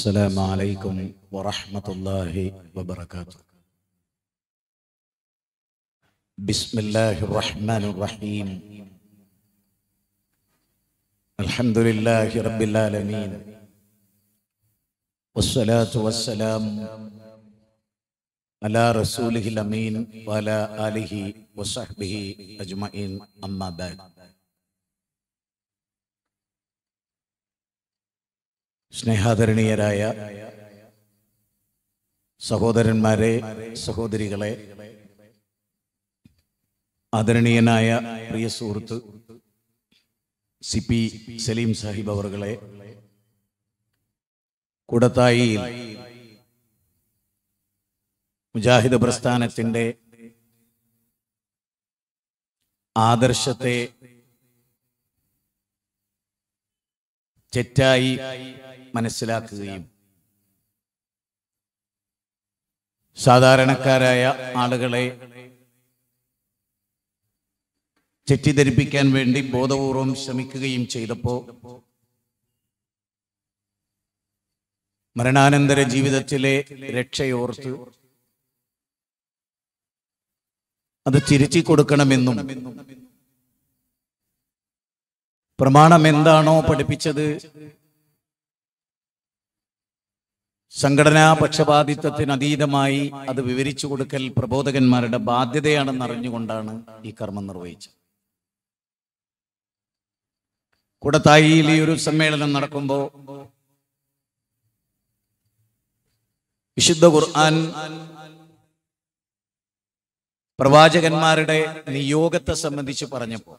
السلام عليكم ورحمة الله وبركاته بسم الله الرحمن الرحيم الحمد لله رب العالمين والصلاة والسلام على رسوله الأمين وعلى آله وصحبه أجمعين أما بعد സ്നേഹാദരണീയരായ സഹോദരന്മാരെ സഹോദരികളെ ആദരണീയനായ പ്രിയ സുഹൃത്ത് സി പി സലീം സാഹിബ് അവറുകളെ കൂടത്തായിയിൽ മുജാഹിദ് പ്രസ്ഥാനത്തിന്റെ ആദർശത്തെ തെറ്റായി മനസ്സിലാക്കുകയും സാധാരണക്കാരായ ആളുകളെ തെറ്റിദ്ധരിപ്പിക്കാൻ വേണ്ടി ബോധപൂർവം ശ്രമിക്കുകയും ചെയ്തപ്പോ മരണാനന്തര ജീവിതത്തിലെ രക്ഷയോർത്ത് അത് തിരുത്തി കൊടുക്കണമെന്നും പ്രമാണം എന്താണോ പഠിപ്പിച്ചത് സംഘടനാ പക്ഷപാതിത്വത്തിന് അതീതമായി അത് വിവരിച്ചു കൊടുക്കൽ പ്രബോധകന്മാരുടെ ബാധ്യതയാണെന്ന് അറിഞ്ഞുകൊണ്ടാണ് ഈ കർമ്മം നിർവഹിച്ചത് കൂടത്തായിയിൽ ഈ ഒരു സമ്മേളനം നടക്കുമ്പോൾ വിശുദ്ധ ഖുർആൻ പ്രവാചകന്മാരുടെ നിയോഗത്തെ സംബന്ധിച്ച് പറഞ്ഞപ്പോൾ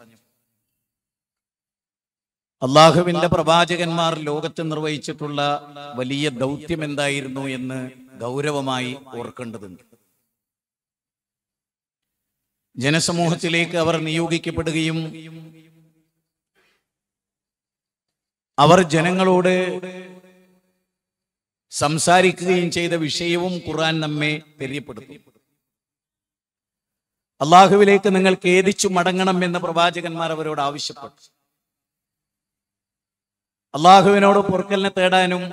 അള്ളാഹുവിന്റെ പ്രവാചകന്മാർ ലോകത്ത് നിർവഹിച്ചിട്ടുള്ള വലിയ ദൗത്യം എന്തായിരുന്നു എന്ന് ഗൗരവമായി ഓർക്കേണ്ടതുണ്ട് ജനസമൂഹത്തിലേക്ക് അവർ നിയോഗിക്കപ്പെടുകയും അവർ ജനങ്ങളോട് സംസാരിക്കുകയും ചെയ്ത വിഷയവും ഖുർആൻ നമ്മെ തെര്യപ്പെടുത്തും അള്ളാഹുവിലേക്ക് നിങ്ങൾ ഖേദിച്ചു മടങ്ങണം എന്ന് പ്രവാചകന്മാർ അവരോട് ആവശ്യപ്പെട്ടു അള്ളാഹുവിനോട് പൊറുക്കലിനെ തേടാനും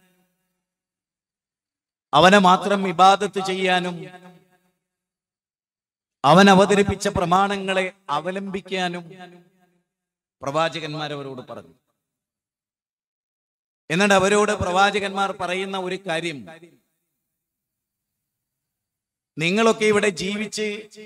അവനെ മാത്രം ഇബാദത്ത് ചെയ്യാനും അവൻ അവതരിപ്പിച്ച പ്രമാണങ്ങളെ അവലംബിക്കാനും പ്രവാചകന്മാർ അവരോട് പറഞ്ഞു എന്നിട്ട് അവരോട് പ്രവാചകന്മാർ പറയുന്ന ഒരു കാര്യം നിങ്ങളൊക്കെ ഇവിടെ ജീവിച്ച്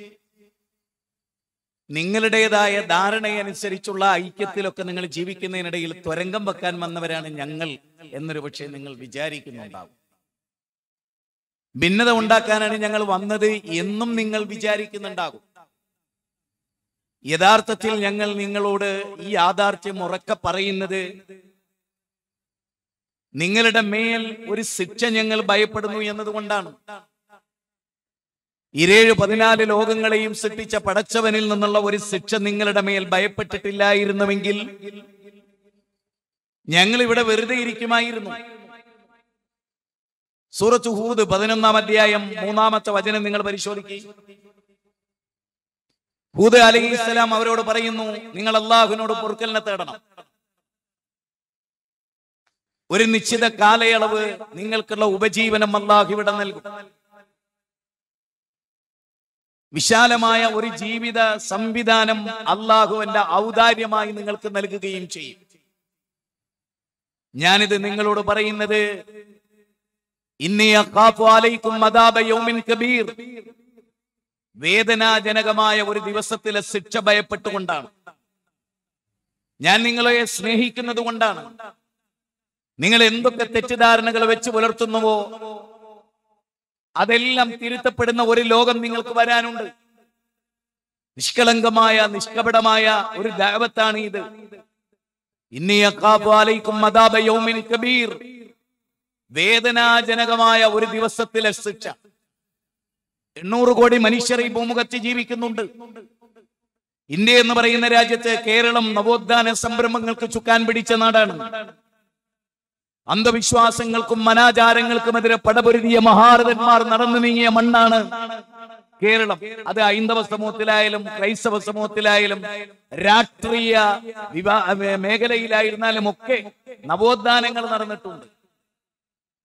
നിങ്ങളുടേതായ ധാരണയനുസരിച്ചുള്ള ഐക്യത്തിലൊക്കെ നിങ്ങൾ ജീവിക്കുന്നതിനിടയിൽ ത്വരങ്കം വെക്കാൻ വന്നവരാണ് ഞങ്ങൾ എന്നൊരു പക്ഷേ നിങ്ങൾ വിചാരിക്കുന്നുണ്ടാവും ഭിന്നത ഉണ്ടാക്കാനാണ് ഞങ്ങൾ വന്നത് എന്നും നിങ്ങൾ വിചാരിക്കുന്നുണ്ടാകും യഥാർത്ഥത്തിൽ ഞങ്ങൾ നിങ്ങളോട് ഈ യാഥാർത്ഥ്യം ഉറക്കെ പറയുന്നത് നിങ്ങളുടെ മേൽ ഒരു ശിക്ഷ ഞങ്ങൾ ഭയപ്പെടുന്നു എന്നതുകൊണ്ടാണ് ഇരേഴ് പതിനാല് ലോകങ്ങളെയും സൃഷ്ടിച്ച പടച്ചവനിൽ നിന്നുള്ള ഒരു ശിക്ഷ നിങ്ങളുടെ മേൽ ഭയപ്പെട്ടിട്ടില്ലായിരുന്നുവെങ്കിൽ ഞങ്ങൾ ഇവിടെ വെറുതെ ഇരിക്കുമായിരുന്നു സൂറത്ത് ഹൂദ് പതിനൊന്നാം അധ്യായം മൂന്നാമത്തെ വചനം നിങ്ങൾ പരിശോധിക്കുക ഹൂദ് അലഹി ഇസ്ലാം അവരോട് പറയുന്നു നിങ്ങൾ അള്ളാഹുവിനോട് പൊറുക്കലിനെ തേടണം ഒരു നിശ്ചിത കാലയളവ് നിങ്ങൾക്കുള്ള ഉപജീവനം അള്ളാഹു ഇവിടെ നൽകും വിശാലമായ ഒരു ജീവിത സംവിധാനം അള്ളാഹുവിന്റെ ഔദാര്യമായി നിങ്ങൾക്ക് നൽകുകയും ചെയ്യും ഞാനിത് നിങ്ങളോട് പറയുന്നത് കബീർ വേദനാജനകമായ ഒരു ദിവസത്തിലെ ശിക്ഷ ഭയപ്പെട്ടുകൊണ്ടാണ് ഞാൻ നിങ്ങളെ സ്നേഹിക്കുന്നത് കൊണ്ടാണ് നിങ്ങൾ എന്തൊക്കെ തെറ്റിദ്ധാരണകൾ വെച്ച് പുലർത്തുന്നുവോ അതെല്ലാം തിരുത്തപ്പെടുന്ന ഒരു ലോകം നിങ്ങൾക്ക് വരാനുണ്ട് നിഷ്കളങ്കമായ നിഷ്കപടമായ ഒരു ദൈവത്താണ് ഇത് കബീർ വേദനാജനകമായ ഒരു ദിവസത്തിലെ ശിക്ഷ എണ്ണൂറ് കോടി മനുഷ്യർ ഈ ഭൂമുഖത്ത് ജീവിക്കുന്നുണ്ട് ഇന്ത്യ എന്ന് പറയുന്ന രാജ്യത്ത് കേരളം നവോത്ഥാന സംരംഭങ്ങൾക്ക് ചുക്കാൻ പിടിച്ച നാടാണ് അന്ധവിശ്വാസങ്ങൾക്കും അനാചാരങ്ങൾക്കുമെതിരെ പടപൊരുതിയ മഹാരഥന്മാർ നടന്നു നീങ്ങിയ മണ്ണാണ് കേരളം അത് ഹൈന്ദവ സമൂഹത്തിലായാലും ക്രൈസ്തവ സമൂഹത്തിലായാലും രാഷ്ട്രീയ വിവാ മേഖലയിലായിരുന്നാലും ഒക്കെ നവോത്ഥാനങ്ങൾ നടന്നിട്ടുണ്ട്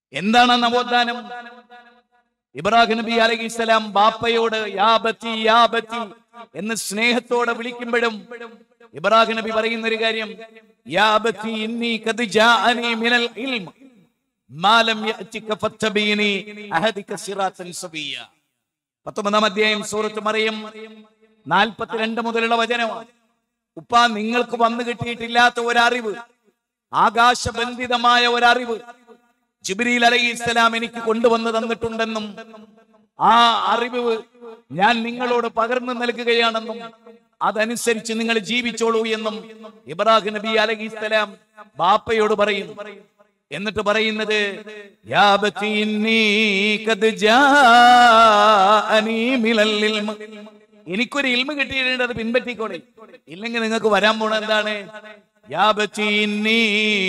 എന്താണ് ആ നവോത്ഥാനം ഇബ്രാഹിം നബി അലൈഹി സ്വലാം ബാപ്പയോട് യാ ബത്തി യാ ബത്തി എന്ന് സ്നേഹത്തോടെ വിളിക്കുമ്പോഴും ഇബ്രാഹിം നബി പറയുന്ന ഒരു കാര്യം യാ ബത്തി ഇന്നി ഖദ് ജാഅനി മിനൽ ഇൽം മാ ലം യഅതിക ഫത്തബീനി അഹദിക സിറാത്തൻ സബിയ പത്തൊമ്പതാം അധ്യായം സൂറത്ത് മറിയം നാൽപ്പത്തിരണ്ട് മുതലുള്ള വചനമാണ് ഉപ്പ നിങ്ങൾക്ക് വന്നു കിട്ടിയിട്ടില്ലാത്ത ഒരറിവ് ആകാശബന്ധിതമായ ഒരറിവ് ജിബ്രീൽ അലൈഹി ഇസ്ലാം എനിക്ക് കൊണ്ടുവന്ന് തന്നിട്ടുണ്ടെന്നും ആ അറിവ് ഞാൻ നിങ്ങളോട് പകർന്നു നൽകുകയാണെന്നും അതനുസരിച്ച് നിങ്ങൾ ജീവിച്ചോളൂ എന്നും ഇബ്രാഹിം നബി അലൈഹി ഇസ്ലാം ബാപ്പയോട് പറയും എന്നിട്ട് പറയുന്നത് "യാ ബത്തി ഇന്നി ഖദ് ജാഅനി മിനൽ ഇൽമ്." എനിക്കൊരു ഇൽമ കിട്ടിയിട്ടുണ്ട് അത് പിൻപറ്റിക്കോളെ ഇല്ലെങ്കിൽ നിങ്ങൾക്ക് വരാൻ പോണ എന്താണ് യാ ബത്തി ഇന്നി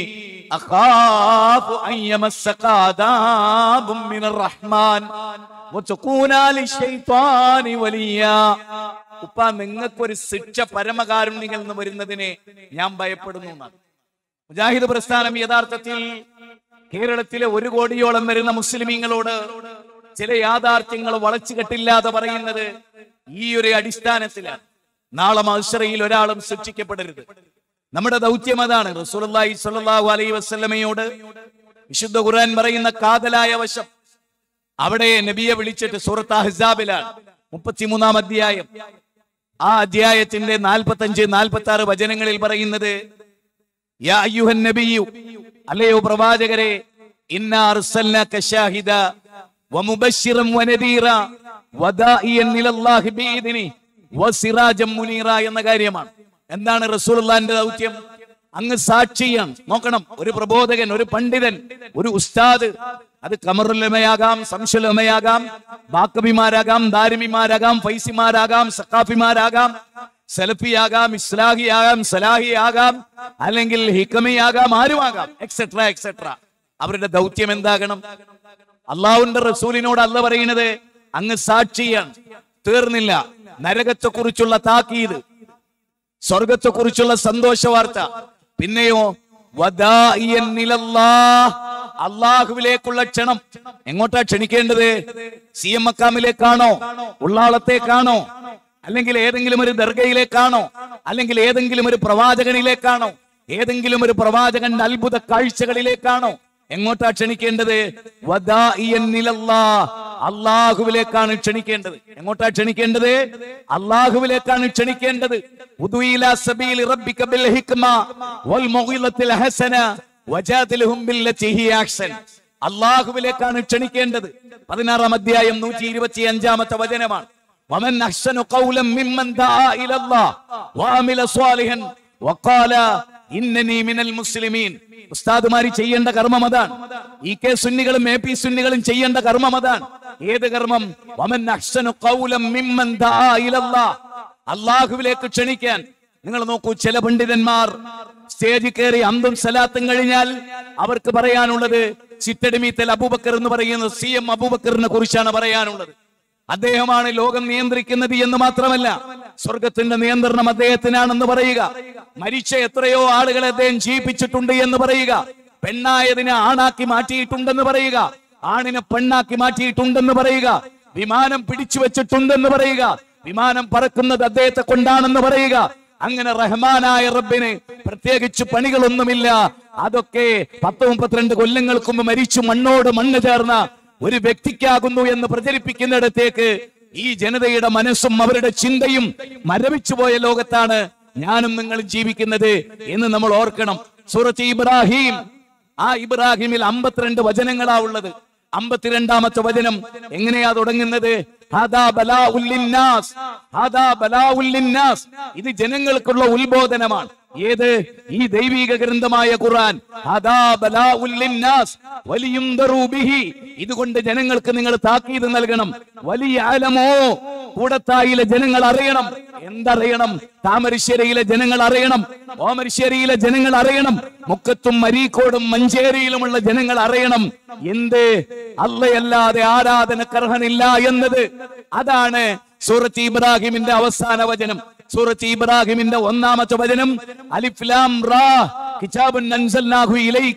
അഖാഫു അൻ യമസ്സക അദാബും മിനർ റഹ്മാൻ വതകൂന ലിശൈത്വാനി വലിയ ഉപ്പ നിങ്ങൾക്കൊരു ശിക്ഷ പരമകാരുണ്യങ്ങളിൽ നിന്ന് വരുന്നതിനെ ഞാൻ ഭയപ്പെടുന്നു എന്നാണ് മുജാഹിദ് പ്രസ്ഥാനം യഥാർത്ഥത്തിൽ കേരളത്തിലെ ഒരു കോടിയോളം വരുന്ന മുസ്ലിമീങ്ങളോട് ചില യാഥാർത്ഥ്യങ്ങൾ വളച്ചു കെട്ടില്ലാതെ പറയുന്നത് ഈ ഒരു അടിസ്ഥാനത്തിലാണ് നാളെ മത്സരയിൽ ഒരാളും ശിക്ഷിക്കപ്പെടരുത് നമ്മുടെ ദൗത്യം അതാണ് റസൂലുള്ളാഹി സ്വല്ലല്ലാഹു അലൈഹി വസല്ലമയോട് വിശുദ്ധ ഖുർആൻ പറയുന്ന കാതലായ വശം അവിടെ നബിയെ വിളിച്ചിട്ട് സൂറത്ത് അഹ്സാബിലാണ് മുപ്പത്തിമൂന്നാം അധ്യായം ആ അധ്യായത്തിന്റെ നാൽപ്പത്തി അഞ്ച് നാൽപ്പത്തി ആറ് വചനങ്ങളിൽ പറയുന്നത് യാ അയ്യുഹൻ നബിയു അല്ലയോ പ്രവാചകരെ ഇന്നാ അർസൽനാക ഷാഹിദ വമുബശ്ശിറൻ വനദീറ വദാഇയൻ ഇലല്ലാഹി ബിഇദ്നി വസിറാജൻ മുനീറ എന്ന കാര്യമാണ് എന്താണ് റസൂലുള്ളാഹിന്റെ ദൗത്യം അങ്ങ് സാക്ഷിയാണ് നോക്കണം ഒരു പ്രബോധകൻ ഒരു പണ്ഡിതൻ ഒരു ഉസ്താദ് അത് കമറുലമയാകാം സംശുലമയാകാം ബാക്കബിമാരാകാം ദാരിമിമാരാകാം ഫൈസിമാരാകാം സക്കാഫിമാരാകാം സലഫിയാകാം ഇസ്ലാഹിയാകാം സലാഹിയാകാം അല്ലെങ്കിൽ ഹിക്കമിയാകാം ആരുമാകാം എക്സെട്ര എക്സെട്ര അവരുടെ ദൗത്യം എന്താകണം അള്ളാഹുന്റെ റസൂലിനോട് അല്ല പറയുന്നത് അങ്ങ് സാക്ഷിയാണ് തീർന്നില്ല നരകത്തെ കുറിച്ചുള്ള താക്കീത് സ്വർഗത്തെ കുറിച്ചുള്ള സന്തോഷ വാർത്ത പിന്നെയോ വദാഇയൻ ഇലല്ലാഹ്. അള്ളാഹുവിലേക്കുള്ള ക്ഷണം എങ്ങോട്ടാ ക്ഷണിക്കേണ്ടത് സി എം മക്കാമിലേക്കാണോ ഉള്ളാളത്തേക്കാണോ അല്ലെങ്കിൽ ഏതെങ്കിലും ഒരു ദർഗയിലേക്കാണോ അല്ലെങ്കിൽ ഏതെങ്കിലും ഒരു പ്രവാചകനിലേക്കാണോ ഏതെങ്കിലും ഒരു പ്രവാചകന്റെ അത്ഭുത കാഴ്ചകളിലേക്കാണോ എങ്ങോട്ടാ ക്ഷണിക്കേണ്ടത് വദാഇയൻ ഇലല്ലാഹ്. അള്ളാഹുവിലേക്കാണ് ക്ഷണിക്കേണ്ടത് എങ്ങോട്ടാ ക്ഷണിക്കേണ്ടത് അള്ളാഹുവിലേക്കാണ് ക്ഷണിക്കേണ്ടത് ഉദു ഇലാ സബീലി റബ്ബിക ബിൽ ഹിക്മ വൽ മൗഇലത്തിൽ ഹസന വജാദിൽഹും ബില്ലത്തി ഹി അഹ്സൻ അള്ളാഹുവിലേക്കാണ് ക്ഷണിക്കേണ്ടത് പതിനാറാം അധ്യായം നൂറ്റി ഇരുപത്തി അഞ്ചാമത്തെ വചനമാണ് ومن أحسن قولا ممن دعا إلى الله وعمل صالحا وقال إنني من المسلمين ഉസ്താദുമാരി ചെയ്യേണ്ട കർമ്മം അതാണ് ഇ കെ സുന്നികളും എ പി സുന്നികളും ചെയ്യേണ്ട കർമ്മം അതാണ് ഏത് കർമ്മം വമൻ അഹ്സനു ഖൗലം മിമ്മൻ ദആ ഇലല്ലാഹ് അള്ളാഹുവിലേക്ക് ക്ഷണിക്കാൻ നിങ്ങൾ നോക്കൂ ചില പണ്ഡിതന്മാർ സ്റ്റേജിൽ കയറി അന്തും സലാത്തും കഴിഞ്ഞാൽ അവർക്ക് പറയാനുള്ളത് ചിറ്റടിമീത്തൽ അബൂബക്കർ എന്ന് പറയുന്ന സി എം അബൂബക്കറിനെ കുറിച്ചാണ് പറയാനുള്ളത് അദ്ദേഹമാണ് ലോകം നിയന്ത്രിക്കുന്നത് എന്ന് മാത്രമല്ല സ്വർഗത്തിന്റെ നിയന്ത്രണം അദ്ദേഹത്തിനാണെന്ന് പറയുക മരിച്ച എത്രയോ ആളുകളെ അദ്ദേഹം ജീവിപ്പിച്ചിട്ടുണ്ട് എന്ന് പറയുക പെണ്ണായതിനെ ആണാക്കി മാറ്റിയിട്ടുണ്ടെന്ന് പറയുക ആണിനെ പെണ്ണാക്കി മാറ്റിയിട്ടുണ്ടെന്ന് പറയുക വിമാനം പിടിച്ചു വെച്ചിട്ടുണ്ടെന്ന് പറയുക വിമാനം പറക്കുന്നത് അദ്ദേഹത്തെ കൊണ്ടാണെന്ന് പറയുക അങ്ങനെ റഹ്മാനായ റബ്ബിന് പ്രത്യേകിച്ച് പണികളൊന്നുമില്ല അതൊക്കെ പത്ത് മുപ്പത്തിരണ്ട് കൊല്ലങ്ങൾക്ക് മുമ്പ് മരിച്ചു മണ്ണോട് മണ്ണ് ചേർന്ന ഒരു വ്യക്തിക്കാകുന്നു എന്ന് പ്രചരിപ്പിക്കുന്നിടത്തേക്ക് ഈ ജനതയുടെ മനസ്സും അവരുടെ ചിന്തയും മരവിച്ചു പോയ ലോകത്താണ് ഞാനും നിങ്ങളും ജീവിക്കുന്നത് എന്ന് നമ്മൾ ഓർക്കണം സൂറത്ത് ഇബ്രാഹിം ആ ഇബ്രാഹിമിൽ അമ്പത്തിരണ്ട് വചനങ്ങളാ ഉള്ളത് അമ്പത്തിരണ്ടാമത്തെ വചനം എങ്ങനെയാ തുടങ്ങുന്നത് ഹാദാ ബലാഉൽ ലിന്നാസ്. ഹാദാ ബലാഉൽ ലിന്നാസ്. ഇത് ജനങ്ങൾക്കുള്ള ഉത്ബോധനമാണ് ഏത് ഈ ദൈവിക ഗ്രന്ഥമായ ഖുർആൻ ഹാദാ ബലാഉൽ ലിന്നാസ് വലിയുംദറു ബിഹി. ഇതുകൊണ്ട് ജനങ്ങൾക്ക് നിങ്ങൾ താക്കീത് നൽകണം വലിയ ആലമോ കൂടത്തായിലെ ജനങ്ങൾ അറിയണം എന്തറിയണം താമരശ്ശേരിയിലെ ജനങ്ങൾ അറിയണം ഓമരശ്ശേരിയിലെ ജനങ്ങൾ അറിയണം മുക്കത്തും മരീക്കോടും മഞ്ചേരിയിലുമുള്ള ജനങ്ങൾ അറിയണം എന്ത് അല്ലയല്ലാതെ ആരാധനക്കർഹനില്ല എന്നത് അതാണ് സൂറത്ത് ഇബ്രാഹിമിന്റെ അവസാന വചനം സൂറത്ത് ഇബ്രാഹിമിന്റെ ഒന്നാമത്തെ വചനം അലിഫ്ലാം റാ കിതാബുൻ അൻസൽനാഹു ഇലൈക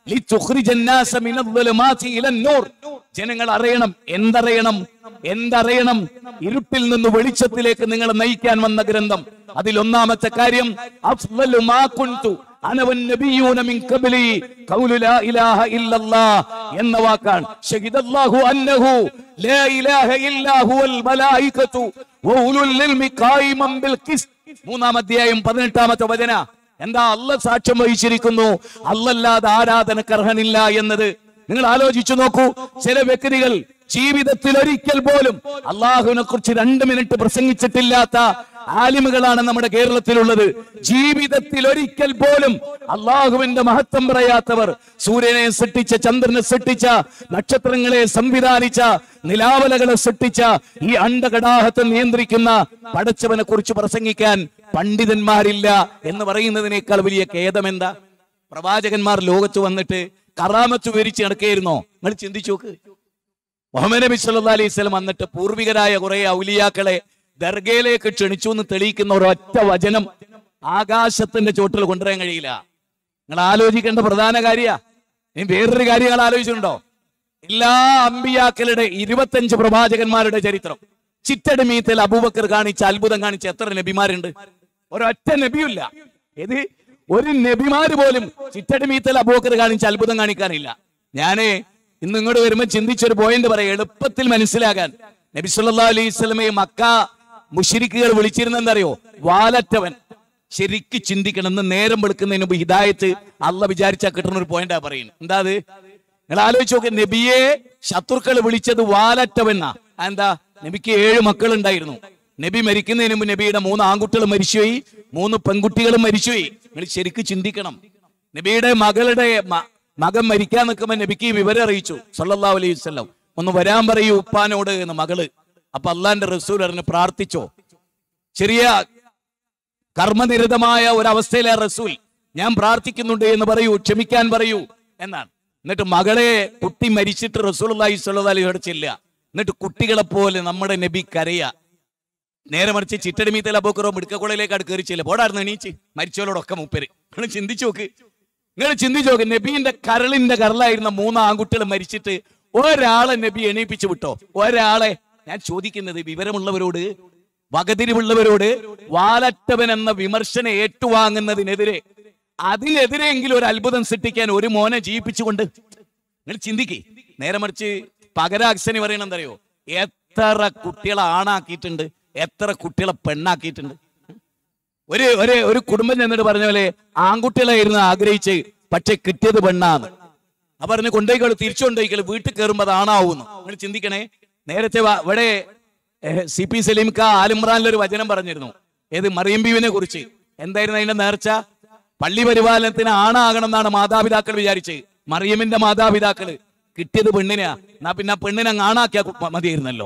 ലിതുഖ്രിജ الناس من الظلمات الى النور ജനങ്ങൾ അറിയണം എന്തറിയണം എന്തറിയണം ഇരുട്ടിൽ നിന്ന് വെളിച്ചത്തിലേക്ക് നിങ്ങളെ നയിക്കാൻ വന്ന ഗ്രന്ഥം അതിൽ ഒന്നാമത്തെ കാര്യം അഫ്ളലു മാ കുൻതു അന വന്നബിയൂന മിൻ ഖബ്ലി ഖൗലു ലാ ഇലാഹ ഇല്ലല്ലാഹ് എന്ന വാക്കാണ് ഷഹിദല്ലാഹു അന്നഹു ലാ ഇലാഹ ഇല്ലാ ഹുവൽ മലായികതു വഉലുൽ ഇൽമി ഖായിമൻ ബിൽ ഖിസ്ത് മൂന്നാം അധ്യായം പതിനെട്ടാമത്തെ വചന എന്താ അല്ല സാക്ഷ്യം വഹിച്ചിരിക്കുന്നു അല്ലല്ലാതെ ആരാധനക്ക് അർഹനില്ല എന്നത് നിങ്ങൾ ആലോചിച്ചു നോക്കൂ ചില വ്യക്തികൾ ജീവിതത്തിൽ ഒരിക്കൽ പോലും അള്ളാഹുവിനെ കുറിച്ച് രണ്ട് മിനിറ്റ് പ്രസംഗിച്ചിട്ടില്ലാത്ത ആലിമുകളാണ് നമ്മുടെ കേരളത്തിലുള്ളത് ജീവിതത്തിൽ ഒരിക്കൽ പോലും അള്ളാഹുവിന്റെ മഹത്വം പറയാത്തവർ സൂര്യനെ സൃഷ്ടിച്ച ചന്ദ്രനെ സൃഷ്ടിച്ച നക്ഷത്രങ്ങളെ സംവിധാനിച്ച നിലാവലകളെ സൃഷ്ടിച്ച ഈ അണ്ടകടാഹത്തെ നിയന്ത്രിക്കുന്ന പടച്ചവനെ കുറിച്ച് പ്രസംഗിക്കാൻ പണ്ഡിതന്മാരില്ല എന്ന് പറയുന്നതിനേക്കാൾ വലിയ ഖേദമെന്താ പ്രവാചകന്മാർ ലോകത്ത് വന്നിട്ട് കറാമത്ത് വിവരിച്ച് നടക്കുകയായിരുന്നോ നിങ്ങൾ ചിന്തിച്ചു നോക്ക് മുഹമ്മദ് നബി സല്ലല്ലാഹു അലൈഹി വസല്ലം വന്നിട്ട് പൂർവികരായ കുറെ ഔലിയാക്കളെ ദർഗയിലേക്ക് ക്ഷണിച്ചു എന്ന് തെളിയിക്കുന്ന ഒരൊറ്റ വചനം ആകാശത്തിന്റെ ചോട്ടിൽ കൊണ്ടുവരാൻ കഴിയില്ല നിങ്ങൾ ആലോചിക്കേണ്ട പ്രധാന കാര്യ ഇനി വേറൊരു കാര്യം നിങ്ങൾ ആലോചിച്ചിട്ടുണ്ടോ എല്ലാ അമ്പിയാക്കളുടെ ഇരുപത്തഞ്ച് പ്രവാചകന്മാരുടെ ചരിത്രം ചിറ്റടിമീത്തിൽ അബൂബക്കർ കാണിച്ച അത്ഭുതം കാണിച്ച എത്ര നബിമാരുണ്ട് ഒരൊറ്റ നബിയുമില്ല ഇത് ഒരു നബിമാര് പോലും ചിറ്റടിമീത്തിൽ അബൂബക്കർ കാണിച്ച അത്ഭുതം കാണിക്കാനില്ല ഞാന് ഇന്ന് ഇങ്ങോട്ട് വരുമ്പോ ചിന്തിച്ചൊരു പോയിന്റ് പറയാം എളുപ്പത്തിൽ മനസ്സിലാകാൻ നബി സല്ലല്ലാഹു അലൈഹി സ്വലമയെ മക്ക മുഷിരിക്കുകൾ വിളിച്ചിരുന്നെന്തറിയോ വാലറ്റവൻ ശരിക്ക് ചിന്തിക്കണം എന്ന് നേരം വെളുക്കുന്നതിന് മുമ്പ് ഹിദായത്ത് അല്ല വിചാരിച്ചാൽ കിട്ടുന്ന ഒരു പോയിന്റാ പറയുന്നത് എന്താ അത് നിങ്ങൾ ആലോചിച്ച് നോക്ക് നബിയെ ശത്രുക്കൾ വിളിച്ചത് വാലറ്റവെന്നാ എന്താ നബിക്ക് ഏഴ് മക്കൾ ഉണ്ടായിരുന്നു നബി മരിക്കുന്നതിന് മുമ്പ് നബിയുടെ മൂന്ന് ആൺകുട്ടികൾ മരിച്ചുപോയി മൂന്ന് പെൺകുട്ടികളും മരിച്ചുപോയി നിങ്ങൾ ശരിക്ക് ചിന്തിക്കണം നബിയുടെ മകളുടെ മ- മകൻ മരിക്കാൻ നിൽക്കുമ്പോൾ നബിക്ക് ഈ വിവരം അറിയിച്ചു സല്ലല്ലാഹു അലൈഹി വസല്ലം ഒന്ന് വരാൻ പറയൂ ഉപ്പാനോട് എന്ന് മകള് അപ്പൊ അള്ളാന്റെ റസൂൽ അറിഞ്ഞ് പ്രാർത്ഥിച്ചോ ചെറിയ കർമ്മനിരതമായ ഒരവസ്ഥയിലെ റസൂൽ ഞാൻ പ്രാർത്ഥിക്കുന്നുണ്ട് എന്ന് പറയൂ ക്ഷമിക്കാൻ പറയൂ എന്നാണ് എന്നിട്ട് മകളെ കുട്ടി മരിച്ചിട്ട് റസൂൽ അലൈഹി സ്വലി ചെല്ലുക എന്നിട്ട് കുട്ടികളെ പോലെ നമ്മുടെ നബി കരയ നേരെ മറിച്ച് ചിറ്റടിമീത്തല പോക്കറോ മിടുക്കക്കുളയിലേക്ക് കയറി ചെല്ലുക പോടായിരുന്നു എണീച്ച് മരിച്ചവരോടൊക്കെ മൂപ്പര് നിങ്ങൾ ചിന്തിച്ചു നോക്ക് നിങ്ങൾ ചിന്തിച്ചു നോക്ക് നബീന്റെ കരളിന്റെ കരളായിരുന്ന മൂന്ന് ആൺകുട്ടികൾ മരിച്ചിട്ട് ഒരാളെ നബി എണീപ്പിച്ചു വിട്ടോ ഒരാളെ ഞാൻ ചോദിക്കുന്നത് വിവരമുള്ളവരോട് വകതിരിവുള്ളവരോട് വാലറ്റവൻ എന്ന വിമർശനം ഏറ്റുവാങ്ങുന്നതിനെതിരെ അതിനെതിരെയെങ്കിലും ഒരു അത്ഭുതം സൃഷ്ടിക്കാൻ ഒരു മോനെ ജീവിപ്പിച്ചുകൊണ്ട് നിങ്ങൾ ചിന്തിക്കേ നേരെ മറിച്ച് പകരാക്സനി പറയണം എന്തറിയോ എത്ര കുട്ടികളെ ആണാക്കിയിട്ടുണ്ട് എത്ര കുട്ടികളെ പെണ്ണാക്കിയിട്ടുണ്ട് ഒരു ഒരു ഒരു കുടുംബം ചെന്നിട്ട് പറഞ്ഞ പോലെ ആൺകുട്ടികളായിരുന്നു ആഗ്രഹിച്ച് പക്ഷെ കിട്ടിയത് പെണ്ണാന്ന് ആ പറഞ്ഞ് കൊണ്ടോയിക്കള് തിരിച്ചു കൊണ്ടോയിക്കള് വീട്ടിൽ കയറുമ്പോ അത് ആണാവുന്നു നിങ്ങൾ ചിന്തിക്കണേ നേരത്തെ വ- ഇവിടെ സി പി സലീംക ആലിമ്രാനിൽ ഒരു വചനം പറഞ്ഞിരുന്നു ഏത് മറിയം ബീവിനെ കുറിച്ച് എന്തായിരുന്നു അതിന്റെ നേർച്ച പള്ളി പരിപാലനത്തിന് ആണാകണം എന്നാണ് മാതാപിതാക്കൾ വിചാരിച്ച് മറിയമിന്റെ മാതാപിതാക്കള് കിട്ടിയത് പെണ്ണിനാ എന്നാ പിന്നെ ആ പെണ്ണിനെ അങ്ങ് ആണാക്കിയാ കു- മതിയായിരുന്നല്ലോ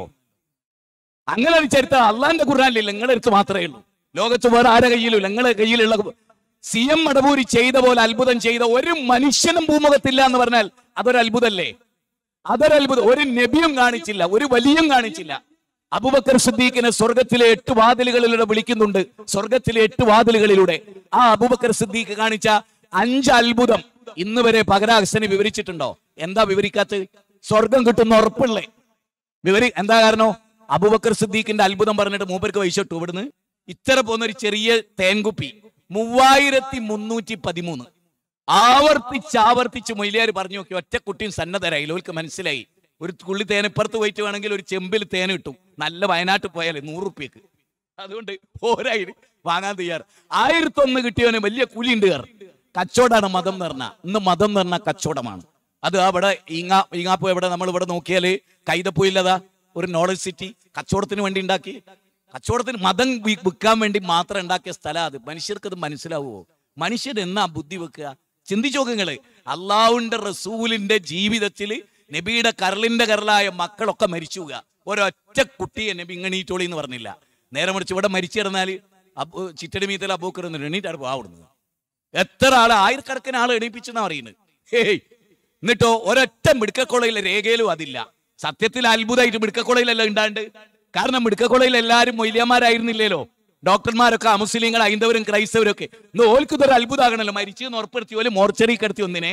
അങ്ങനെ ഒരു ചരിത്രം അള്ളാന്റെ ഖുർആാനിലില്ല നിങ്ങളുടെ അടുത്ത് മാത്രമേ ഉള്ളൂ ലോകത്ത് വേറെ ആരുടെ കയ്യിലും നിങ്ങളുടെ കയ്യിലുള്ള സി എം മടവൂരി ചെയ്ത പോലെ അത്ഭുതം ചെയ്ത ഒരു മനുഷ്യനും ഭൂമുഖത്തില്ല എന്ന് പറഞ്ഞാൽ അതൊരു അത്ഭുതല്ലേ അതൊരു അത്ഭുതം ഒരു നബിയും കാണിച്ചില്ല ഒരു വലിയും കാണിച്ചില്ല അബുബക്കർ സിദ്ദീഖിനെ സ്വർഗത്തിലെ എട്ട് വാതിലുകളിലൂടെ വിളിക്കുന്നുണ്ട് സ്വർഗത്തിലെ എട്ട് വാതിലുകളിലൂടെ ആ അബുബക്കർ സിദ്ദീഖ് കാണിച്ച അഞ്ച് അത്ഭുതം ഇന്ന് വരെ പകരാഹസന് വിവരിച്ചിട്ടുണ്ടോ എന്താ വിവരിക്കാത്തത് സ്വർഗം കിട്ടുന്ന ഉറപ്പുള്ളേ വിവരി എന്താ കാരണോ അബുബക്കർ സിദ്ദീഖിന്റെ അത്ഭുതം പറഞ്ഞിട്ട് മൂപ്പർക്ക് വഹിച്ചിട്ടു ഇവിടുന്ന് ഇത്ര പോകുന്ന ഒരു ചെറിയ തേൻകുപ്പി മൂവായിരത്തി മുന്നൂറ്റി പതിമൂന്ന് ആവർത്തിച്ച് ആവർത്തിച്ച് മൊയിലിയാർ പറഞ്ഞു നോക്കി ഒറ്റ കുട്ടിയും സന്നദ്ധരായി ഓർക്ക് മനസ്സിലായി ഒരു തുള്ളി തേൻ ഇപ്പുറത്ത് പോയിട്ട് വേണമെങ്കിൽ ഒരു ചെമ്പിൽ തേൻ കിട്ടും നല്ല വയനാട്ടിൽ പോയാലേ നൂറ് റുപ്യക്ക് അതുകൊണ്ട് ഓരായി വാങ്ങാൻ തയ്യാർ ആയിരത്തി ഒന്ന് കിട്ടിയവന് വലിയ കൂലിയുണ്ട് കയർ കച്ചവടമാണ് മതം എന്ന് പറഞ്ഞാൽ ഇന്ന് മതം എന്ന് പറഞ്ഞാൽ കച്ചവടമാണ് അത് അവിടെ ഈങ്ങാ ഈങ്ങാപ്പോ എവിടെ നമ്മൾ ഇവിടെ നോക്കിയാല് കൈതപ്പൂയില്ലതാ ഒരു നോളജ് സിറ്റി കച്ചവടത്തിന് വേണ്ടി ഉണ്ടാക്കി കച്ചവടത്തിന് മതം വി- വിൽക്കാൻ വേണ്ടി മാത്രം ഉണ്ടാക്കിയ സ്ഥലം അത് മനുഷ്യർക്ക് അത് മനസ്സിലാവുമോ മനുഷ്യർ എന്നാ ബുദ്ധി വെക്കുക ചിന്തിച്ചു നോക്കുങ്ങള് അള്ളാഹുവിന്റെ റസൂലിന്റെ ജീവിതത്തില് നബിയുടെ കരളിന്റെ കരളായ മക്കളൊക്കെ മരിച്ചു പോവുക. ഒരൊറ്റ കുട്ടിയെ നബി ഇങ്ങണീറ്റോളി എന്ന് പറഞ്ഞില്ല നേരെ മറിച്ച് ഇവിടെ മരിച്ചു കിടന്നാല് അബു ചിറ്റടി മീത്തൽ അബൂക്കർ എണീറ്റാണ് പോവുന്നത് എത്ര ആള് ആയിരക്കണക്കിന് ആള് എണീപ്പിച്ചെന്നാ പറയുന്നത് ഹേയ് എന്നിട്ടോ ഒരൊറ്റ മിടുക്കക്കൊളയിലെ രേഖയിലും അതില്ല സത്യത്തിൽ അത്ഭുതമായിട്ട് മിടുക്കക്കൊളയിലല്ല ഉണ്ടാണ്ട് കാരണം മിടുക്കക്കൊളയിൽ എല്ലാവരും മൊയ്ലിയന്മാരായിരുന്നില്ലല്ലോ ഡോക്ടർമാരൊക്കെ അമുസ്ലിങ്ങൾ ഐന്ദവരും ക്രൈസ്തവരും ഒക്കെ ഇന്ന് ഓൽക്ക് ഇതൊരു അത്ഭുതമാകണല്ലോ മരിച്ചെന്ന് ഉറപ്പെടുത്തി ഓല് മോർച്ചറി കിടത്തി ഒന്നിനെ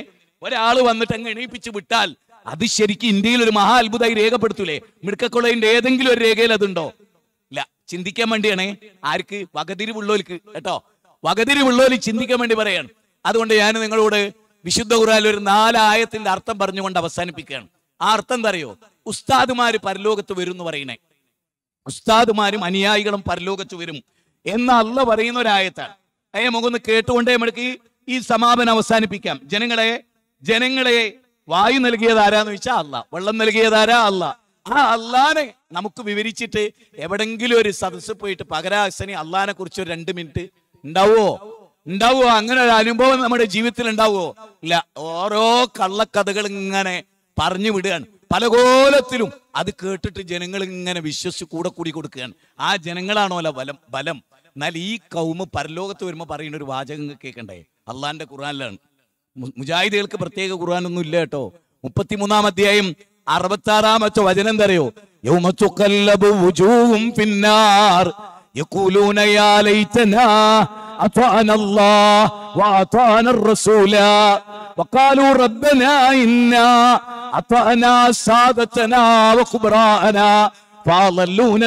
ഒരാൾ വന്നിട്ട് അങ്ങ് എണീപ്പിച്ച് വിട്ടാൽ അത് ശരിക്കും ഇന്ത്യയിൽ ഒരു മഹാ അത്ഭുതമായി രേഖപ്പെടുത്തൂലേ മിടുക്കക്കൊള്ളതിന്റെ ഏതെങ്കിലും ഒരു രേഖയിൽ അതുണ്ടോ ഇല്ല ചിന്തിക്കാൻ വേണ്ടിയാണ് ആർക്ക് വകതിരിവുള്ളോലിക്ക് കേട്ടോ വകതിരിവുള്ളോലി ചിന്തിക്കാൻ വേണ്ടി പറയാണ് അതുകൊണ്ട് ഞാൻ നിങ്ങളോട് വിശുദ്ധ ഖുറാനിൽ ഒരു നാലായത്തിന്റെ അർത്ഥം പറഞ്ഞുകൊണ്ട് അവസാനിപ്പിക്കുകയാണ് ആ അർത്ഥം എന്താ അറിയോ ഉസ്താദുമാര് പരലോകത്ത് വരും എന്ന് പറയണേ ഉസ്താദുമാരും അനുയായികളും പരലോകത്ത് വരും എന്ന് അല്ല പറയുന്ന ഒരായത്താണ് അയ്യ നമുക്കൊന്ന് കേട്ടുകൊണ്ടേ നമുക്ക് ഈ- ഈ സമാപനം അവസാനിപ്പിക്കാം ജനങ്ങളെ ജനങ്ങളെ വായു നൽകിയത് ആരാന്ന് വെച്ചാൽ അല്ല വെള്ളം നൽകിയത് ആരാ അല്ല ആ അള്ളാനെ നമുക്ക് വിവരിച്ചിട്ട് എവിടെങ്കിലും ഒരു സദസ്സ് പോയിട്ട് പകരാസനി അള്ളാനെ കുറിച്ച് ഒരു രണ്ട് മിനിറ്റ് ഉണ്ടാവോ ഉണ്ടാവോ അങ്ങനെ ഒരു അനുഭവം നമ്മുടെ ജീവിതത്തിൽ ഉണ്ടാവോ ഇല്ല ഓരോ കള്ളക്കഥകൾ ഇങ്ങനെ പറഞ്ഞു വിടുകയാണ് പല കോലത്തിലും അത് കേട്ടിട്ട് ജനങ്ങൾ ഇങ്ങനെ വിശ്വസിച്ച് കൂടെ കൂടി കൊടുക്കുകയാണ് ആ ജനങ്ങളാണോ അല്ല ബലം ബലം എന്നാൽ ഈ കൗമ് പരലോകത്ത് വരുമ്പോൾ പറയുന്ന ഒരു വാചകം കേൾക്കണ്ടേ അള്ളാന്റെ ഖുറാനിലാണ് മു- മുജാഹിദുകൾക്ക് പ്രത്യേക ഖുറാനൊന്നും ഇല്ല കേട്ടോ മുപ്പത്തിമൂന്നാം അധ്യായം അറുപത്തി ആറാമത്തെ വചനം എന്തറിയോ യൗമത്തുക്കല്ലബു വുജൂഹും ഫിന്നാർ يقولون يا ليتنا أطعنا الله وأطعنا الرسول وقالوا ربنا إنا أطعنا سادتنا وكبراءنا فأضلونا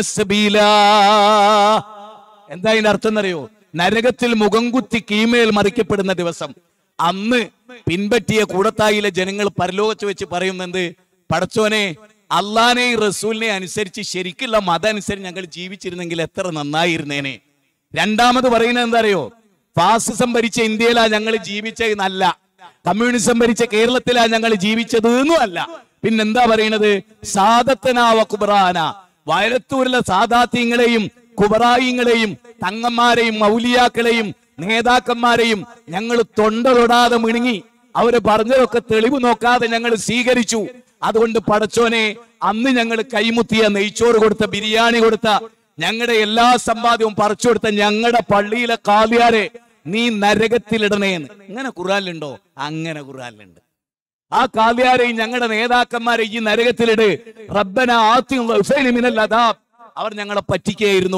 السبيلا എന്താ അതിന്റെ അർത്ഥം എന്നറിയോ നരകത്തിൽ മുഖം കുത്തി കീമേൽ മറിക്കപ്പെടുന്ന ദിവസം അന്ന് പിൻപറ്റിയ കൂടത്തായിലെ ജനങ്ങൾ പരലോകത്ത് വെച്ച് പറയുന്നത് പടച്ചോനെ അള്ളാനെ റസൂലിനെ അനുസരിച്ച് ശരിക്കുള്ള മതം അനുസരിച്ച് ഞങ്ങൾ ജീവിച്ചിരുന്നെങ്കിൽ എത്ര നന്നായിരുന്നേനെ രണ്ടാമത് പറയുന്നത് എന്താ അറിയോ ഫാസിസം ഭരിച്ച ഇന്ത്യയിലാ ഞങ്ങൾ ജീവിച്ചത് നല്ല കമ്മ്യൂണിസം ഭരിച്ച കേരളത്തിലാ ഞങ്ങൾ ജീവിച്ചത് എന്നും അല്ല പിന്നെന്താ പറയണത് സാദത്തനാവ കുബറാന വയലത്തൂരിലെ സാദാത്യങ്ങളെയും കുബറായിങ്ങളെയും തങ്ങന്മാരെയും മൗലിയാക്കളെയും നേതാക്കന്മാരെയും ഞങ്ങൾ തൊണ്ട തൊടാതെ മിണുങ്ങി അവര് പറഞ്ഞതൊക്കെ തെളിവ് നോക്കാതെ ഞങ്ങൾ സ്വീകരിച്ചു അതുകൊണ്ട് പടച്ചോനെ അന്ന് ഞങ്ങൾ കൈമുത്തിയ നെയ്ച്ചോറ് കൊടുത്ത ബിരിയാണി കൊടുത്ത ഞങ്ങളുടെ എല്ലാ സമ്പാദ്യവും പറിച്ചു കൊടുത്ത ഞങ്ങളുടെ പള്ളിയിലെ കാലിയാരെ നീ നരകത്തിലിടണേന്ന് ഇങ്ങനെ ഖുറാനിലുണ്ടോ അങ്ങനെ ഖുറാനിലുണ്ട് ആ കാവ്യാരെയും ഞങ്ങളുടെ നേതാക്കന്മാരെ ഈ നരകത്തിലിട് റബ്ബന ആദ്യം മിനൽ അദാബ് അവർ ഞങ്ങളെ പറ്റിക്കുകയായിരുന്നു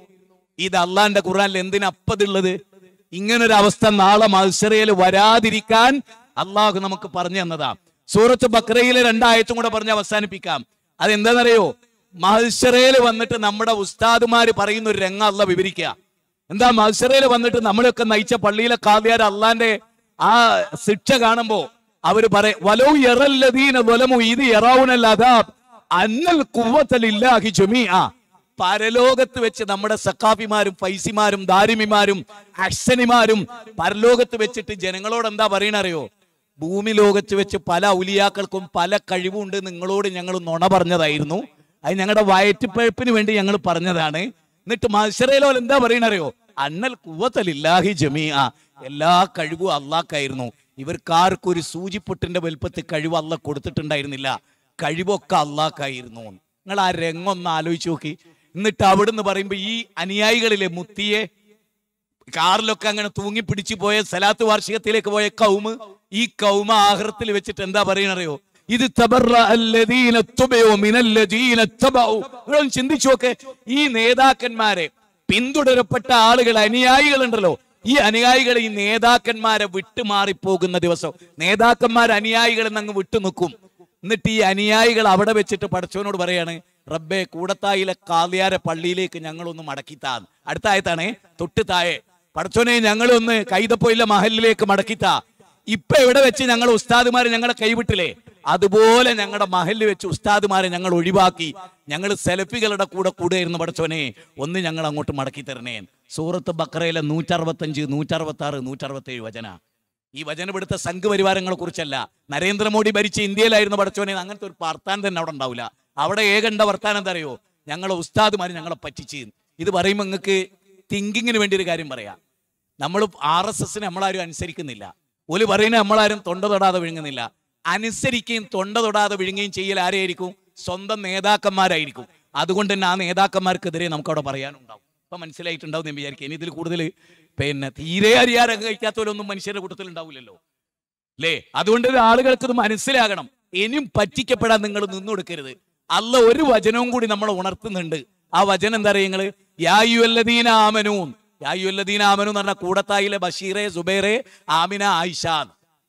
ഇത് അള്ളാന്റെ ഖുറാനിൽ എന്തിനപ്പതുള്ളത് ഇങ്ങനൊരു അവസ്ഥ നാളെ മത്സരയിൽ വരാതിരിക്കാൻ അള്ളാഹു നമുക്ക് പറഞ്ഞു തന്നതാ സൂറത്ത് ബക്രയിലെ രണ്ടായത്തും കൂടെ പറഞ്ഞ് അവസാനിപ്പിക്കാം അതെന്താണെന്നറിയോ മത്സരയിൽ വന്നിട്ട് നമ്മുടെ ഉസ്താദുമാര് പറയുന്ന ഒരു രംഗം അല്ല വിവരിക്കുക എന്താ മത്സരയിൽ വന്നിട്ട് നമ്മളൊക്കെ നയിച്ച പള്ളിയിലെ കാവ്യാർ അള്ളാന്റെ ആ ശിക്ഷ കാണുമ്പോ അവര് പറയും വലോ എറല്ലദീന വലമു ഇത് എറാവുനല്ലാതാ അന്നൽ കുവ്വത്തലില്ലാഹി ജമീഅ പരലോകത്ത് വെച്ച് നമ്മുടെ സക്കാഫിമാരും ഫൈസിമാരും ദാരിമിമാരും അക്ഷനിമാരും പരലോകത്ത് വെച്ചിട്ട് ജനങ്ങളോട് എന്താ പറയണറിയോ ഭൂമി ലോകത്ത് വെച്ച് പല ഔലിയാക്കൾക്കും പല കഴിവുണ്ട് നിങ്ങളോട് ഞങ്ങൾ നുണ പറഞ്ഞതായിരുന്നു അത് ഞങ്ങളുടെ വയറ്റിപ്പഴപ്പിന് വേണ്ടി ഞങ്ങൾ പറഞ്ഞതാണ് എന്നിട്ട് മത്സരയിലോ എന്താ പറയണറിയോ അന്നൽ കുവത്തലില്ലാഹി ജമീഅ എല്ലാ കഴിവും അള്ളാഹ്ക്കായിരുന്നു ഇവർക്കാർക്കും ഒരു സൂചിപ്പൊട്ടിന്റെ വലുപ്പത്തിൽ കഴിവ് അല്ല കൊടുത്തിട്ടുണ്ടായിരുന്നില്ല കഴിവൊക്കെ അള്ളാഹ്ക്കായിരുന്നു നിങ്ങൾ ആ രംഗം ഒന്ന് ആലോചിച്ച് നോക്കി എന്നിട്ട് അവിടുന്ന് പറയുമ്പോ ഈ അനുയായികളിലെ മുത്തിയെ കാറിലൊക്കെ അങ്ങനെ തൂങ്ങി പിടിച്ചു പോയ സലാത്ത് വാർഷികത്തിലേക്ക് പോയ കൗമ് ഈ കൗമ ആഹൃത്തിൽ വെച്ചിട്ട് എന്താ പറയണറിയോ ഇത് തബറ അല്ലദീന തുബഉ മിനല്ലദീന തബഉ. നിങ്ങളൊന്ന് ചിന്തിച്ചു നോക്കെ ഈ നേതാക്കന്മാരെ പിന്തുടരപ്പെട്ട ആളുകൾ അനുയായികളുണ്ടല്ലോ ഈ അനുയായികൾ ഈ നേതാക്കന്മാരെ വിട്ടുമാറിപ്പോകുന്ന ദിവസം നേതാക്കന്മാർ അനുയായികൾ അങ്ങ് വിട്ടു നിൽക്കും എന്നിട്ട് ഈ അനുയായികൾ അവിടെ വെച്ചിട്ട് പടച്ചവനോട് പറയാണ് റബ്ബെ കൂടത്തായിലെ കാളിയാരെ പള്ളിയിലേക്ക് ഞങ്ങളൊന്ന് മടക്കിത്താന്ന് അടുത്ത ആയത്താണേ തൊട്ട് താഴെ പടച്ചോനെ ഞങ്ങളൊന്ന് കൈതപ്പൊയിലെ മഹലിലേക്ക് മടക്കിത്താ ഇപ്പൊ എവിടെ വെച്ച് ഞങ്ങൾ ഉസ്താദുമാരെ ഞങ്ങളെ കൈവിട്ടില്ലേ അതുപോലെ ഞങ്ങളുടെ മഹലിൽ വെച്ച് ഉസ്താദുമാരെ ഞങ്ങൾ ഒഴിവാക്കി ഞങ്ങൾ സെൽഫികളുടെ കൂടെ കൂടുകയായിരുന്നു പടച്ചോനെ ഒന്ന് ഞങ്ങൾ അങ്ങോട്ട് മടക്കി തരണേ സൂറത്ത് ബക്രയിലെ നൂറ്ററുപത്തഞ്ച് നൂറ്ററുപത്തി ആറ് നൂറ്ററുപത്തി ഏഴ് വചന ഈ വചനപ്പെടുത്ത സംഘപരിവാരങ്ങളെ കുറിച്ചല്ല നരേന്ദ്രമോദി ഭരിച്ച ഇന്ത്യയിലായിരുന്നു പടച്ചോനെ അങ്ങനത്തെ ഒരു വർത്താനം തന്നെ അവിടെ ഉണ്ടാവില്ല അവിടെ ഏകണ്ട വർത്താനം എന്താ അറിയോ ഞങ്ങളെ ഉസ്താദുമാര് ഞങ്ങളെ പറ്റിച്ച് ഇത് പറയുമ്പോൾ നിങ്ങൾക്ക് തിങ്കിങ്ങിന് വേണ്ടി ഒരു കാര്യം പറയാം നമ്മൾ ആർ എസ് എസിനെ നമ്മളാരും അനുസരിക്കുന്നില്ല ഒരു പറയുന്നത് നമ്മളാരും തൊണ്ട തൊടാതെ വിഴുങ്ങുന്നില്ല അനുസരിക്കുകയും തൊണ്ട തൊടാതെ വിഴുങ്ങുകയും ചെയ്യൽ ആരെയായിരിക്കും സ്വന്തം നേതാക്കന്മാരായിരിക്കും അതുകൊണ്ട് തന്നെ ആ നേതാക്കന്മാർക്കെതിരെ നമുക്ക് അവിടെ പറയാനുണ്ടാവും ഇപ്പൊ മനസ്സിലായിട്ടുണ്ടാവും എന്ന് വിചാരിക്കും ഇനി ഇതിൽ കൂടുതൽ പിന്നെ തീരെ അരിയാരം കഴിക്കാത്തവരൊന്നും മനുഷ്യരുടെ കൂട്ടത്തിൽ ഉണ്ടാവില്ലല്ലോ അല്ലേ അതുകൊണ്ട് ഇത് ആളുകൾക്ക് ഇത് മനസ്സിലാകണം ഇനിയും പറ്റിക്കപ്പെടാൻ നിങ്ങൾ നിന്നൊടുക്കരുത് അല്ല ഒരു വചനവും കൂടി നമ്മൾ ഉണർത്തുന്നുണ്ട് ആ വചനം എന്താ പറയുക നിങ്ങള് യായുവല്ലദീന ആമനൂൻ യായുവല്ലദീന ആമനു എന്ന് പറഞ്ഞ കൂടത്തായിലെ ബഷീറെ സുബൈറെ ആമിന ആയിഷ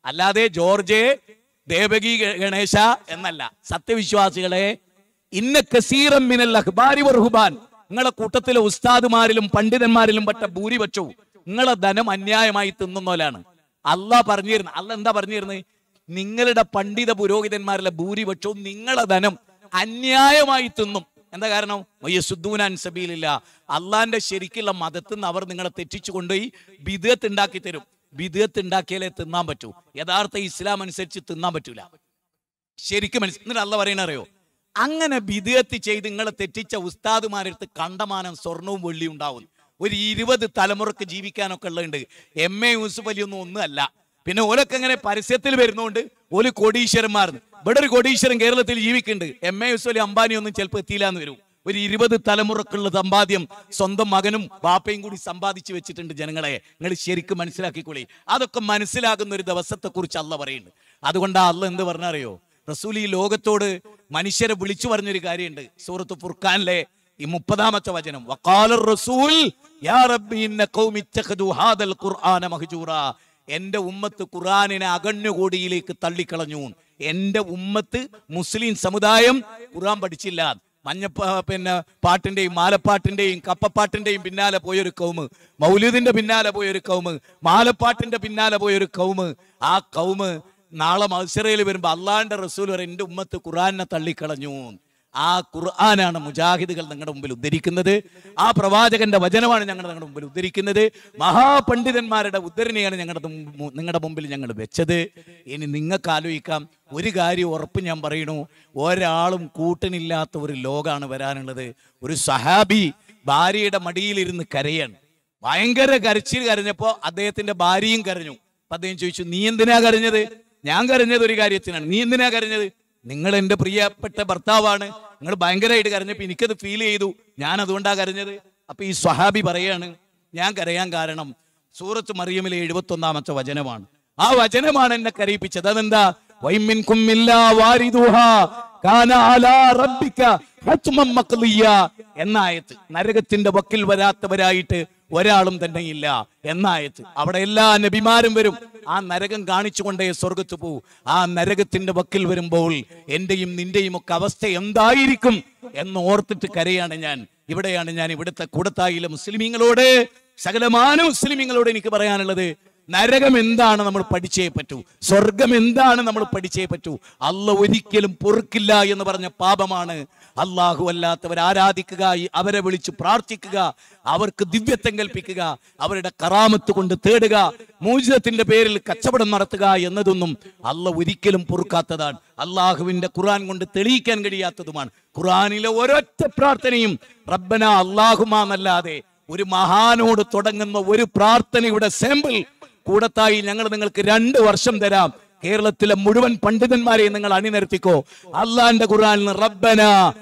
അല്ലാതെ ജോർജ് ദേവകി ഗ- ഗണേശ എന്നല്ല സത്യവിശ്വാസികളെ ഇന്ന കസീറം മിനൽ അഖ്ബാരി വർഹുബാൻ നിങ്ങളെ കൂട്ടത്തിലെ ഉസ്താദുമാരിലും പണ്ഡിതന്മാരിലും പെട്ട ഭൂരിപക്ഷവും നിങ്ങളെ ധനം അന്യായമായി തിന്നുന്നോലാണ് അള്ളാഹ് പറഞ്ഞിരുന്നു അല്ല എന്താ പറഞ്ഞിരുന്നത് നിങ്ങളുടെ പണ്ഡിത പുരോഹിതന്മാരിലെ ഭൂരിപക്ഷവും നിങ്ങളെ ധനം അന്യായമായി തിന്നും എന്താ കാരണം സുദ്ദൂനാൻ സബീലില്ല അള്ളാന്റെ ശരിക്കുള്ള മതത്തിൽ നിന്ന് അവർ നിങ്ങളെ തെറ്റിച്ചു കൊണ്ടുപോയി ബിദത്ത് ഉണ്ടാക്കി തരും ബിദത്ത് ഉണ്ടാക്കിയാലേ തിന്നാൻ പറ്റൂ യഥാർത്ഥ ഇസ്ലാം അനുസരിച്ച് തിന്നാൻ പറ്റൂല ശരിക്കും മനസ്സിൽ എന്നിട്ട് അല്ല പറയണ അറിയോ അങ്ങനെ ബിദത്ത് ചെയ്ത് നിങ്ങളെ തെറ്റിച്ച ഉസ്താദുമാരടുത്ത് കണ്ടമാനം സ്വർണവും വെള്ളിയും ഉണ്ടാവും ഒരു ഇരുപത് തലമുറക്ക് ജീവിക്കാനൊക്കെ ഉള്ളുണ്ട് എം എ യൂസുഫ് അലി ഒന്നും ഒന്നുമല്ല പിന്നെ ഓലൊക്കെ ഇങ്ങനെ പരസ്യത്തിൽ വരുന്നോണ്ട് ഓല് കോടീശ്വരന്മാർ ഇവിടെ ഒരു കോടീശ്വരൻ കേരളത്തിൽ ജീവിക്കുന്നുണ്ട് എം എ യൂസുഫ് അലി അംബാനി ഒന്നും ചിലപ്പോൾ എത്തിയില്ല എന്ന് വരും ഒരു ഇരുപത് തലമുറക്കുള്ള സമ്പാദ്യം സ്വന്തം മകനും ബാപ്പയും കൂടി സമ്പാദിച്ചു വെച്ചിട്ടുണ്ട് ജനങ്ങളെ നിങ്ങൾ ശരിക്കും മനസ്സിലാക്കിക്കൊള്ളി അതൊക്കെ മനസ്സിലാകുന്ന ഒരു ദിവസത്തെ കുറിച്ച് അല്ല പറയുന്നുണ്ട് അതുകൊണ്ടാ അല്ല എന്ത് പറഞ്ഞറിയോ റസൂൽ ഈ ലോകത്തോട് മനുഷ്യരെ വിളിച്ചു പറഞ്ഞൊരു കാര്യമുണ്ട് സൂറത്ത് ഫുർഖാനിലെ ഈ മുപ്പതാമത്തെ വചനം വഖാലർ റസൂൽ യാ റബ്ബി ഇന്ന ഖൗമി ഇത്തഖദു ഹാദൽ ഖുർആന മഹ്ജൂറ എന്റെ ഉമ്മത്ത് ഖുർആനിനെ അകന്നുകൂടിയിലേക്ക് തള്ളിക്കളഞ്ഞു എന്റെ ഉമ്മത്ത് മുസ്ലിം സമുദായം ഖുർആൻ പഠിച്ചില്ല മഞ്ഞ പിന്നെ പാട്ടിന്റെയും മാലപ്പാട്ടിന്റെയും കപ്പപ്പാട്ടിന്റെയും പിന്നാലെ പോയൊരു കൗമ് മൗലൂദിന്റെ പിന്നാലെ പോയൊരു കൗമ് മാലപ്പാട്ടിന്റെ പിന്നാലെ പോയൊരു കൗമ് ആ കൗമ് നാളെ മത്സരയിൽ വരുമ്പോ അള്ളാന്റെ റസൂൽ പറയും എന്റെ ഉമ്മത്ത് ഖുർആനെ തള്ളിക്കളഞ്ഞു ആ ഖുർആനാണ് മുജാഹിദുകൾ നിങ്ങളുടെ മുമ്പിൽ ഉദ്ധരിക്കുന്നത് ആ പ്രവാചകന്റെ വചനമാണ് ഞങ്ങൾ നിങ്ങളുടെ മുമ്പിൽ ഉദ്ധരിക്കുന്നത് മഹാപണ്ഡിതന്മാരുടെ ഉദ്ധരണിയാണ് ഞങ്ങളുടെ മു- നിങ്ങളുടെ മുമ്പിൽ ഞങ്ങൾ വെച്ചത് ഇനി നിങ്ങൾക്ക് ആലോചിക്കാം ഒരു കാര്യം ഉറപ്പ് ഞാൻ പറയണു ഒരാളും കൂട്ടിനില്ലാത്ത ഒരു ലോകാണ് വരാനുള്ളത് ഒരു സഹാബി ഭാര്യയുടെ മടിയിലിരുന്ന് കരയാണ് ഭയങ്കര കരച്ചിൽ കരഞ്ഞപ്പോ അദ്ദേഹത്തിന്റെ ഭാര്യയും കരഞ്ഞു അപ്പൊ അദ്ദേഹം ചോദിച്ചു നീ എന്തിനാ കരഞ്ഞത് ഞാൻ കരഞ്ഞത് ഒരു കാര്യത്തിനാണ് നീ എന്തിനാ കരഞ്ഞത് നിങ്ങൾ എന്റെ പ്രിയപ്പെട്ട ഭർത്താവാണ് നിങ്ങൾ ഭയങ്കരമായിട്ട് കരഞ്ഞപ്പോ എനിക്കത് ഫീൽ ചെയ്തു ഞാൻ അതുകൊണ്ടാ കരഞ്ഞത് അപ്പൊ ഈ സ്വഹാബി പറയാണ് ഞാൻ കരയാൻ കാരണം സൂറത്ത് മറിയമിലെ എഴുപത്തി ഒന്നാമത്തെ വചനമാണ് ആ വചനമാണ് എന്നെ കരയിപ്പിച്ചത് അതെന്താ വൈമിൻകും ഇല്ലാ വാരിദുഹാ കാന അലാ റബ്ബിക ഹത്മം മഖ്ലിയ എന്ന ആയത്ത് നരകത്തിന്റെ വക്കിൽ വരാത്തവരായിട്ട് ഒരാളും തന്നെ ഇല്ല എന്ന ആയത്ത് അവിടെ എല്ലാ നബിമാരും വരും ആ നരകം കാണിച്ചുകൊണ്ടേ സ്വർഗത്ത് പോവും ആ നരകത്തിന്റെ വക്കിൽ വരുമ്പോൾ എന്റെയും നിന്റെയും ഒക്കെ അവസ്ഥ എന്തായിരിക്കും എന്ന് ഓർത്തിട്ട് കരയാണ് ഞാൻ ഇവിടെയാണ് ഞാൻ ഇവിടുത്തെ കൂടത്തായിലെ മുസ്ലിമീങ്ങളോട് സകലമാന മുസ്ലിമീങ്ങളോട് എനിക്ക് പറയാനുള്ളത് നരകം എന്താണ് നമ്മൾ പഠിച്ചേ പറ്റൂ സ്വർഗം എന്താണ് നമ്മൾ പഠിച്ചേ പറ്റൂ അല്ല ഒരിക്കലും പൊറുക്കില്ല എന്ന് പറഞ്ഞ പാപമാണ് അള്ളാഹു അല്ലാത്തവർ ആരാധിക്കുക ഈ അവരെ വിളിച്ച് പ്രാർത്ഥിക്കുക അവർക്ക് ദിവ്യത്വം കൽപ്പിക്കുക അവരുടെ കറാമത്ത് കൊണ്ട് തേടുക മൂജിതത്തിന്റെ പേരിൽ കച്ചവടം നടത്തുക എന്നതൊന്നും അല്ല ഒരിക്കലും പൊറുക്കാത്തതാണ് അള്ളാഹുവിന്റെ ഖുർആൻ കൊണ്ട് തെളിയിക്കാൻ കഴിയാത്തതുമാണ് ഖുർആനിലെ ഒരൊറ്റ പ്രാർത്ഥനയും റബ്ബന അള്ളാഹുമാന്നല്ലാതെ ഒരു മഹാനോട് തുടങ്ങുന്ന ഒരു പ്രാർത്ഥനയുടെ സാമ്പിൾ കൂടത്തായി ഞങ്ങൾ നിങ്ങൾക്ക് രണ്ട് വർഷം തരാം കേരളത്തിലെ മുഴുവൻ പണ്ഡിതന്മാരെയും നിങ്ങൾ അണിനിരത്തിക്കോ അള്ളാന്റെ ഖുർആനിൽ റബ്ബന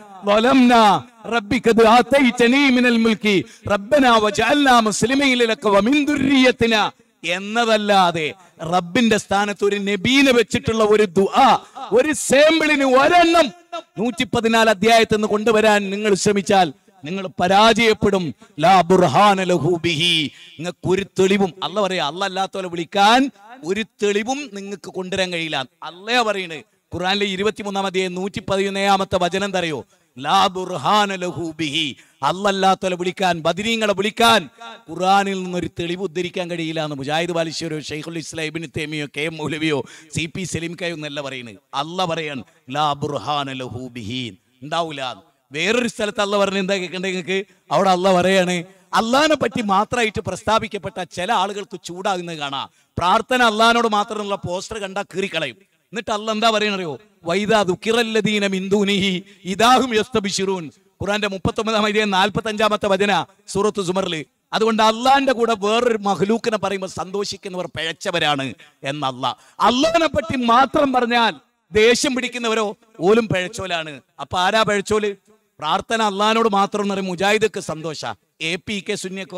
ظلمنا ربك قد آتيتني من الملك ربنا وجعلنا مسلمين لك ومن ذريتنا എന്നതല്ലാതെ റബ്ബിന്റെ സ്ഥാനത്ത് ഒരു നബീനെ വെച്ചിട്ടുള്ള ഒരു ദുആ ഒരു സാമ്പിളിന് ഒരെണ്ണം നൂറ്റി പതിനാല് അധ്യായത്തിൽ നിന്ന് കൊണ്ടുവരാൻ നിങ്ങൾ ശ്രമിച്ചാൽ നിങ്ങൾ പരാജയപ്പെടും ലാ ബുർഹാന ലഹു ബിഹി നിങ്ങൾക്ക് ഒരു തെളിവും അല്ല പറയാ അല്ല അല്ലാത്തവരെ വിളിക്കാൻ ഒരു തെളിവും നിങ്ങൾക്ക് കൊണ്ടുവരാൻ കഴിയില്ല അല്ലേ പറയണ് ഖുറാനിലെ ഇരുപത്തിമൂന്നാം അധ്യായം നൂറ്റി പതിനേഴാമത്തെ വചനം തരയോ ലാ ബുർഹാന ലഹു ബിഹി അല്ലല്ലാത്തവരെ വിളിക്കാൻ ബദിരീങ്ങളെ വിളിക്കാൻ ഖുറാനിൽ നിന്നൊരു തെളിവ് ഉദ്ധരിക്കാൻ കഴിയില്ല എന്ന് മുജാഹിദ് ബാലിശ്വരോ ഷെയ്ഖുൽ ഇസ്ലാം ഇബിൻ തേമിയോ കെ എം മൗലവിയോ സി പി സലീംക്കയോ എന്നല്ല പറയുന്നത് അല്ല പറയാൻ ലാ ബുർഹാന ലഹു ബിഹി ഉണ്ടാവൂല വേറൊരു സ്ഥലത്ത് അല്ല പറഞ്ഞ എന്താ കേൾക്കണ്ടേ നിങ്ങൾക്ക് അവിടെ അല്ല പറയാണ് അള്ളഹാനെ പറ്റി മാത്രമായിട്ട് പ്രസ്താവിക്കപ്പെട്ട ചില ആളുകൾക്ക് ചൂടാകുന്നത് കാണാം പ്രാർത്ഥന അള്ളഹാനോട് മാത്രമുള്ള പോസ്റ്റർ കണ്ടാൽ കീറിക്കളയും എന്നിട്ട് അല്ല എന്താ പറയണറിയോ വൈദാ ദുഃഖിറല്ലദീന മിന്ദൂനിഹി ഇദാഹും യസ്തബിശിറൂൻ ഖുറാന്റെ മുപ്പത്തൊമ്പതാം അധ്യായം നാൽപ്പത്തി അഞ്ചാമത്തെ വചന സൂറത്ത് സുമറിൽ അതുകൊണ്ട് അള്ളാന്റെ കൂടെ വേറൊരു മഹ്ലൂക്കിനെ പറയുമ്പോൾ സന്തോഷിക്കുന്നവർ പിഴച്ചവരാണ് എന്നല്ല അള്ളാഹിനെ പറ്റി മാത്രം പറഞ്ഞാൽ ദേഷ്യം പിടിക്കുന്നവരോ ഓലും പിഴച്ചോലാണ് അപ്പൊ ആരാ പിഴച്ചോല് പ്രാർത്ഥന അള്ളഹാനോട് മാത്രം എന്ന് പറയും മുജാഹിദക്ക് സന്തോഷ എ പി കെ സുന്യക്കോ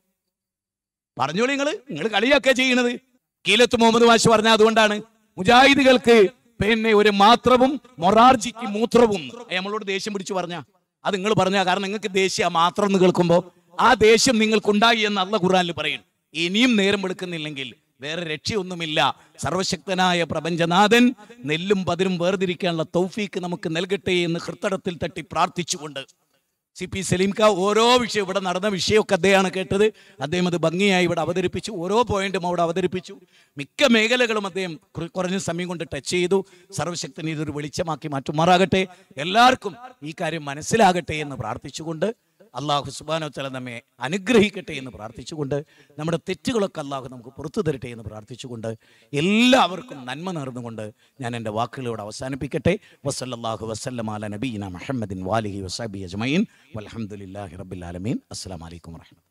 പറഞ്ഞോളൂ നിങ്ങള് നിങ്ങൾ കളിയൊക്കെ ചെയ്യണത് കീലത്ത് മുഹമ്മദ് വാശ് പറഞ്ഞ അതുകൊണ്ടാണ് മുജാഹിദുകൾക്ക് പിന്നെ ഒരു മാത്രവും മൊറാർജിക്ക് മൂത്രവും ഏ, നമ്മളോട് ദേഷ്യം പിടിച്ചു പറഞ്ഞ അത് നിങ്ങൾ പറഞ്ഞ കാരണം നിങ്ങൾക്ക് ദേഷ്യ മാത്രം എന്ന് കേൾക്കുമ്പോ ആ ദേഷ്യം നിങ്ങൾക്കുണ്ടായി എന്ന് അല്ല ഖുറാനിൽ പറയും ഇനിയും നേരം എടുക്കുന്നില്ലെങ്കിൽ വേറെ രക്ഷയൊന്നുമില്ല സർവശക്തനായ പ്രപഞ്ചനാഥൻ നെല്ലും പതിരും വേർതിരിക്കാനുള്ള തൗഫീക്ക് നമുക്ക് നൽകട്ടെ എന്ന് ഹൃത്തടത്തിൽ തട്ടി പ്രാർത്ഥിച്ചുകൊണ്ട് സി പി സലീംക ഓരോ വിഷയം ഇവിടെ നടന്ന വിഷയമൊക്കെ അദ്ദേഹമാണ് കേട്ടത് അദ്ദേഹം അത് ഭംഗിയായി ഇവിടെ അവതരിപ്പിച്ചു ഓരോ പോയിന്റും അവിടെ അവതരിപ്പിച്ചു മിക്ക മേഖലകളും അദ്ദേഹം കുറ- കുറഞ്ഞ സമയം കൊണ്ട് ടച്ച് ചെയ്തു സർവശക്തനെ ഇതൊരു വെളിച്ചമാക്കി മാറ്റുമാറാകട്ടെ എല്ലാവർക്കും ഈ കാര്യം മനസ്സിലാകട്ടെ എന്ന് പ്രാർത്ഥിച്ചുകൊണ്ട് അള്ളാഹു സുബാനോ തല നമ്മെ അനുഗ്രഹിക്കട്ടെ എന്ന് പ്രാർത്ഥിച്ചുകൊണ്ട് നമ്മുടെ തെറ്റുകളൊക്കെ അള്ളാഹു നമുക്ക് പുറത്തു തരട്ടെ എന്ന് പ്രാർത്ഥിച്ചുകൊണ്ട് എല്ലാവർക്കും നന്മ നേർന്നുകൊണ്ട് ഞാൻ എൻ്റെ വാക്കുകളോട് അവസാനിപ്പിക്കട്ടെ വസല്ലാഹു വസ്ലമാല നബീന മുഹമ്മദിൻ വാലിഹി വസാബി അജ്മീൻ വലഹമുല്ലാഹി റബ്ബിൽ ആലമീൻ അസ്സാം വലൈക്കും വർഹമത്തുള്ള